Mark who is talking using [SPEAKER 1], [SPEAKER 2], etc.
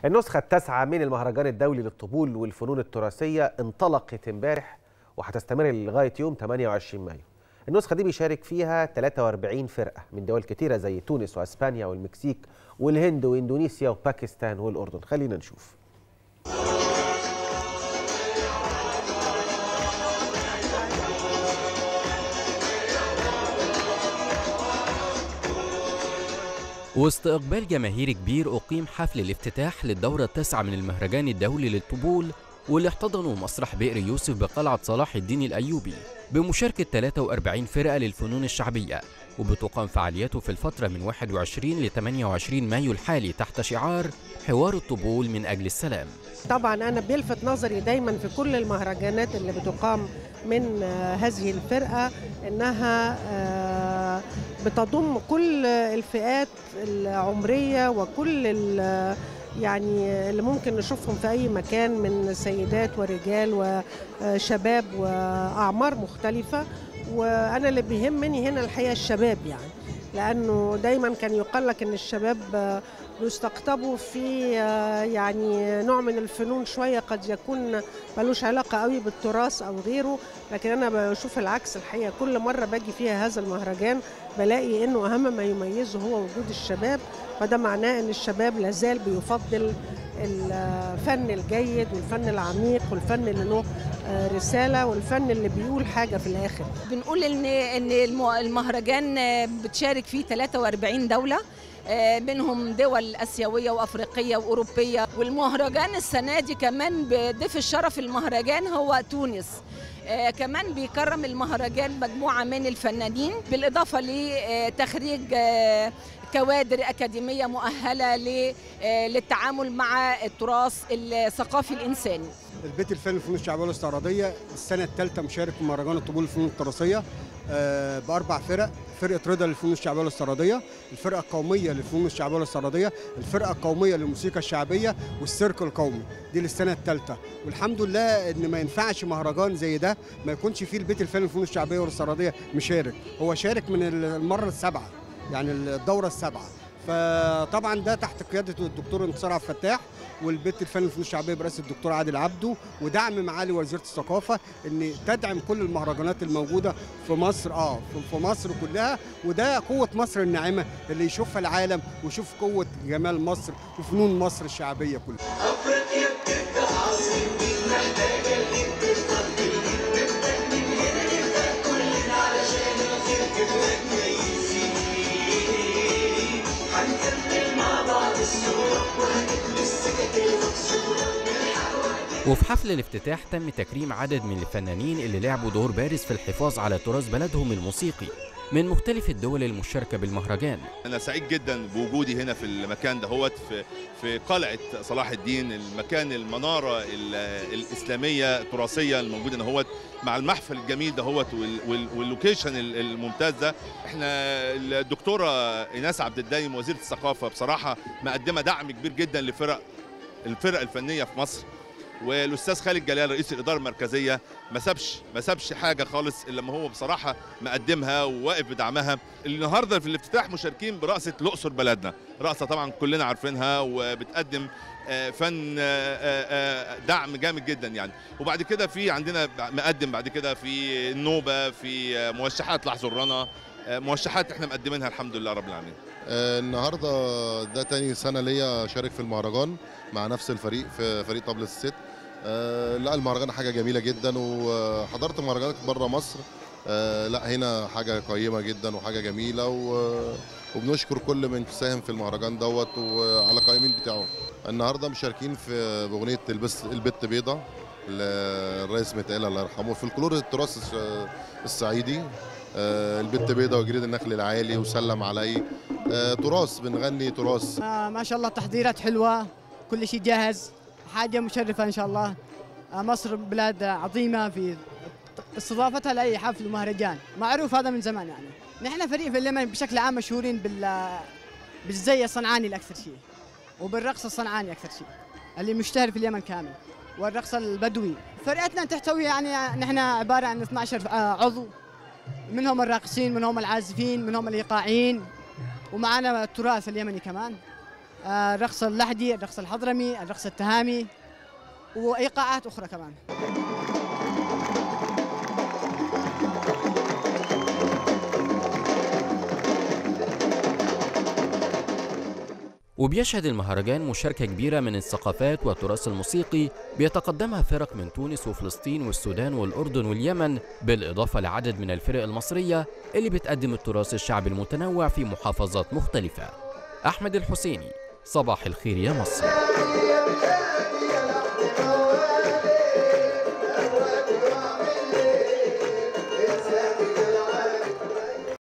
[SPEAKER 1] النسخة التاسعة من المهرجان الدولي للطبول والفنون التراثية انطلقت امبارح وهتستمر لغاية يوم 28 مايو. النسخة دي بيشارك فيها 43 فرقة من دول كتيرة زي تونس واسبانيا والمكسيك والهند واندونيسيا وباكستان والاردن. خلينا نشوف.
[SPEAKER 2] وسط إقبال جماهيري كبير أقيم حفل الافتتاح للدورة التاسعة من المهرجان الدولي للطبول واللي احتضنوا مسرح بئر يوسف بقلعة صلاح الدين الأيوبي بمشاركة 43 فرقة للفنون الشعبية وبتقام فعالياته في الفترة من 21 ل 28 مايو الحالي تحت شعار حوار الطبول من أجل السلام
[SPEAKER 3] طبعا أنا بيلفت نظري دايما في كل المهرجانات اللي بتقام من هذه الفرقة إنها بتضم كل الفئات العمرية وكل يعني اللي ممكن نشوفهم في أي مكان من سيدات ورجال وشباب وأعمار مختلفة وأنا اللي بيهمني هنا الحقيقة الشباب يعني لأنه دايما كان يقال لك إن الشباب بيستقطبوا في يعني نوع من الفنون شويه قد يكون ملوش علاقه قوي بالتراث او غيره لكن انا بشوف العكس الحقيقه كل مره باجي فيها هذا المهرجان بلاقي انه اهم ما يميزه هو وجود الشباب فده معناه ان الشباب لازال بيفضل الفن الجيد والفن العميق والفن اللي له رساله والفن اللي بيقول حاجه في الاخر
[SPEAKER 4] بنقول ان ان المهرجان بتشارك فيه 43 دوله منهم دول اسيويه وافريقيه واوروبيه والمهرجان السنه دي كمان بضيف الشرف المهرجان هو تونس آه كمان بيكرم المهرجان مجموعه من الفنانين بالاضافه لتخريج آه كوادر اكاديميه مؤهله للتعامل مع التراث الثقافي الانساني.
[SPEAKER 5] البيت الفني للفنون الشعبيه والاستعراضيه السنه الثالثه مشارك في مهرجان الطبول الفنون التراثيه آه باربع فرق فرقه رضا للفنون الشعبيه والاستعراضيه الفرقه القوميه للفنون الشعبيه والاستعراضيه الفرقه القوميه للموسيقى الشعبيه والسيرك القومي دي للسنه الثالثه والحمد لله ان ما ينفعش مهرجان زي ده ما يكونش فيه البيت الفني للفنون الشعبيه والاستعراضيه مشارك هو شارك من المره السابعه يعني الدوره السابعه فطبعا ده تحت قياده الدكتور انتصار عبد الفتاح والبيت الفني للفنون الشعبيه برئاسه الدكتور عادل عبده ودعم معالي وزيره الثقافه ان تدعم كل المهرجانات الموجوده في مصر اه في مصر كلها وده قوه مصر الناعمه اللي يشوفها العالم ويشوف قوه جمال مصر وفنون مصر الشعبيه كلها افريقيا بتبدا عظيم محتاجه كلنا علشان الخير
[SPEAKER 2] وفي حفل الافتتاح تم تكريم عدد من الفنانين اللي لعبوا دور بارز في الحفاظ على تراث بلدهم الموسيقي من مختلف الدول المشاركة بالمهرجان
[SPEAKER 6] أنا سعيد جدا بوجودي هنا في المكان دهوت في في قلعة صلاح الدين المكان المنارة الإسلامية التراثية الموجودة دهوت مع المحفل الجميل دهوت واللوكيشن الممتاز ده احنا الدكتورة إيناس عبد الدايم وزيرة الثقافة بصراحة مقدمة دعم كبير جدا لفرق الفرق الفنية في مصر والاستاذ خالد جلال رئيس الاداره المركزيه ما سابش ما سابش حاجه خالص الا ما هو بصراحه مقدمها وواقف بدعمها النهارده في الافتتاح مشاركين برقصه الاقصر بلدنا رقصه طبعا كلنا عارفينها وبتقدم فن دعم جامد جدا يعني وبعد كده في عندنا مقدم بعد كده في النوبه في موشحات لحظرانا موشحات احنا مقدمينها الحمد لله رب العالمين
[SPEAKER 7] النهارده ده تاني سنه ليا شارك في المهرجان مع نفس الفريق في فريق طبلة الست أه لا المهرجان حاجه جميله جدا وحضرت مهرجانات بره مصر أه لا هنا حاجه قيمه جدا وحاجه جميله وبنشكر كل من ساهم في المهرجان دوت وعلى القائمين بتاعه النهارده مشاركين في باغنيه البس البت بيضه الرئيس متقال الله يرحمه في الكلور التراث الصعيدي أه البت بيضه وجريد النخل العالي وسلم علي تراث بنغني تراث
[SPEAKER 8] ما شاء الله تحضيرات حلوه كل شيء جاهز حاجة مشرفة إن شاء الله مصر بلاد عظيمة في استضافتها لأي حفل ومهرجان معروف هذا من زمان يعني نحن فريق في اليمن بشكل عام مشهورين بال بالزي الصنعاني الأكثر شيء وبالرقص الصنعاني أكثر شيء اللي مشتهر في اليمن كامل والرقص البدوي فرقتنا تحتوي يعني نحن عبارة عن 12 عضو منهم الراقصين منهم العازفين منهم الإيقاعيين ومعنا التراث اليمني كمان آه، الرقص اللحدي الرقص الحضرمي الرقص التهامي وايقاعات اخرى كمان
[SPEAKER 2] وبيشهد المهرجان مشاركة كبيرة من الثقافات والتراث الموسيقي بيتقدمها فرق من تونس وفلسطين والسودان والأردن واليمن بالإضافة لعدد من الفرق المصرية اللي بتقدم التراث الشعبي المتنوع في محافظات مختلفة أحمد الحسيني صباح الخير يا مصر